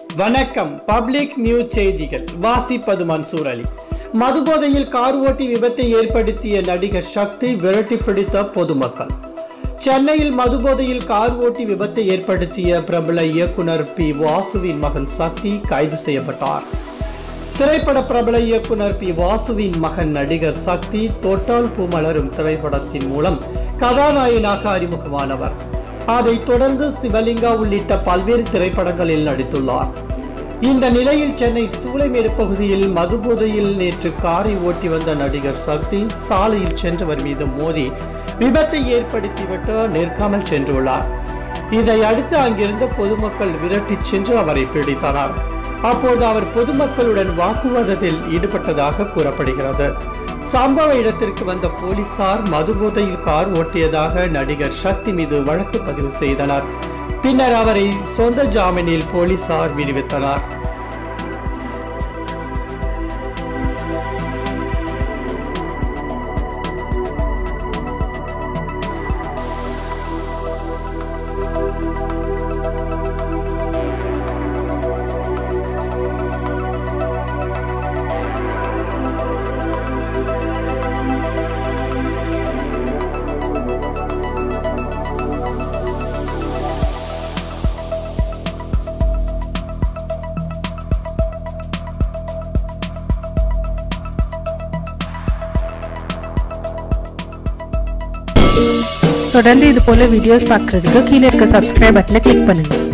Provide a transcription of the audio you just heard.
வணக்கம் public news செய்திகள் வாசிப்பது மன்சூர் அலி மதுபோதையில் கார் ஓட்டி விபத்தை ஏற்படுத்திய நடிகர் சக்தி விரட்டி பிடித்த பொதுமக்கள் சென்னையில் மதுபோதையில் கார் ஓட்டி விபத்தை ஏற்படுத்திய பிரபல இயக்குனர் பி வாசுவின் மகன் சக்தி கைது செய்யப்பட்டார் திரைப்பட பிரபல இயக்குனர் பி வாசுவின் மகன் நடிகர் சக்தி தொட்டால் பூமலரும் திரைப்படத்தின் மூலம் கதாநாயகனாக அறிமுகமானவர் அதைத் தொடர்ந்து சிவலிங்கா உள்ளிட்ட பல்வேறு திரைப்படங்களில் நடித்துள்ளார் இந்த நிலையில் சென்னை சூளைமேடு பகுதியில் மதுபோதையில் நேற்று காரை ஓட்டி வந்த நடிகர் சக்தி சாலையில் சென்றவர் மீது மோதி விபத்தை ஏற்படுத்திவிட்டு நிற்காமல் சென்றுள்ளார் இதை அடுத்து அங்கிருந்த பொதுமக்கள் விரட்டிச் சென்று அவரை பிடித்தனர் அப்போது அவர் பொதுமக்களுடன் வாக்குவாதத்தில் ஈடுபட்டதாக கூறப்படுகிறது சம்பவ இடத்திற்கு வந்த போலீசார் மதுபோதையில் கார் ஓட்டியதாக நடிகர் சக்தி மீது வழக்கு பதிவு செய்தனர் பின்னர் அவரை சொந்த ஜாமீனில் போலீசார் விடுவித்தனர் தொடர்ந்து இது போல வீடியோஸ் பார்க்கறதுக்கு கீழே இருக்க சப்ஸ்கிரைப் பட்டனை கிளிக் பண்ணுங்க